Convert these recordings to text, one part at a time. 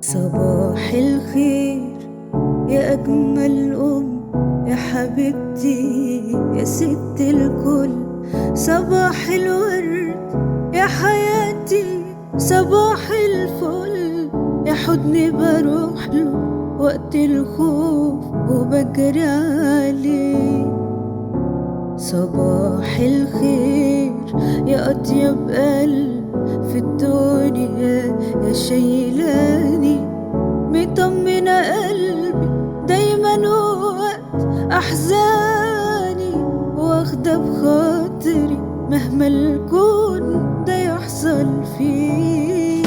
صباح الخير يا أجمل أم يا حبيبتي يا ست الكل صباح الورد يا حياتي صباح الفل يا حضني بروح له وقت الخوف وبجري عليه صباح الخير يا أطيب قلب في الدنيا يا شيلاني مطمنة قلبي دايما وقت أحزاني واخدة بخاطري مهما الكون ده يحصل فيه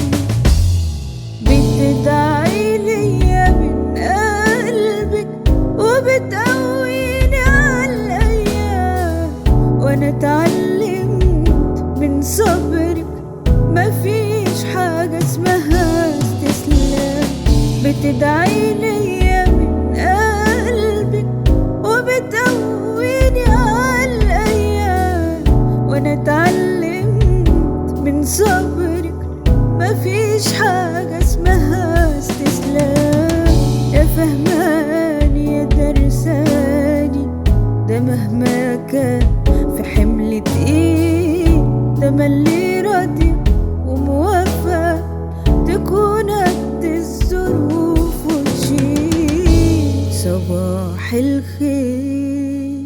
بتدعي ليا من قلبك وبتقويني على الأيام وأنا اتعلمت من صبرك مفيش حاجة اسمها استسلام بتدعي ليا من قلبك وبتقويني على الأيام وأنا اتعلمت من صبرك مفيش حاجة اسمها استسلام يا فهماني يا درساني ده مهما كان في حمل تقيل ده ملي راضي وموافق تكون قد الظروف وتشيل صباح الخير